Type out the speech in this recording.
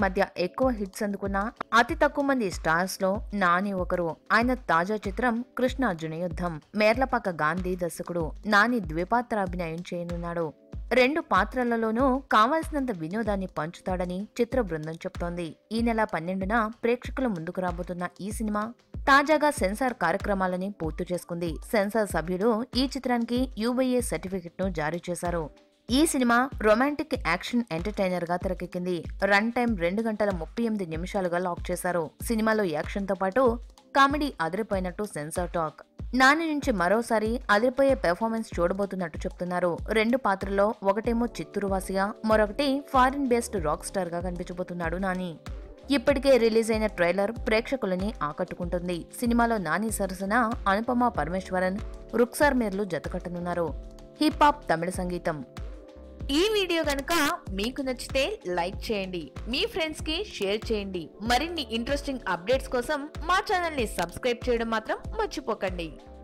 మధ్య ఎక్కువ హిట్స్ అందుకున్న అతి తక్కువ మంది స్టార్స్ లో నాని ఒకరు ఆయన తాజా చిత్రం కృష్ణార్జున యుద్ధం మేర్లపాక గాంధీ దర్శకుడు నాని ద్విపాత్రాభినయం చేయనున్నాడు రెండు పాత్రలలోనూ కావాల్సినంత వినోదాన్ని పంచుతాడని చిత్ర బృందం చెప్తోంది ఈ నెల పన్నెండున ప్రేక్షకుల ముందుకు రాబోతున్న ఈ సినిమా తాజాగా సెన్సార్ కార్యక్రమాలని పూర్తి చేసుకుంది సెన్సార్ సభ్యులు ఈ చిత్రానికి యూబీఏ సర్టిఫికెట్ ను జారీ చేశారు ఈ సినిమా రొమాంటిక్ యాక్షన్ ఎంటర్టైనర్ గా తెరకెక్కింది రన్ టైం రెండు గంటల ముప్పై ఎనిమిది నిమిషాలుగా లాక్ చేశారు సినిమాలో యాక్షన్ తో పాటు కామెడీ అదిరిపోయినట్టు సెన్సార్ టాక్ నాని నుంచి మరోసారి అదిరిపోయే పెర్ఫార్మెన్స్ చూడబోతున్నట్టు చెప్తున్నారు రెండు పాత్రలో ఒకటేమో చిత్తూరు వాసిగా మరొకటి ఫారిన్ బేస్డ్ రాక్ స్టార్ గా కనిపించబోతున్నాడు నాని ఇప్పటికే రిలీజ్ అయిన ట్రైలర్ ప్రేక్షకులని ఆకట్టుకుంటుంది సినిమాలో నాని సరసన అనుపమ పరమేశ్వరన్ రుక్సార్ మీర్లు జతకట్టనున్నారు హిప్ హాప్ తమిళ సంగీతం ఈ వీడియో కనుక మీకు నచ్చితే లైక్ చేయండి మీ ఫ్రెండ్స్ కి షేర్ చేయండి మరిన్ని ఇంట్రెస్టింగ్ అప్డేట్స్ కోసం మా ఛానల్ ని సబ్స్క్రైబ్ చేయడం మాత్రం మర్చిపోకండి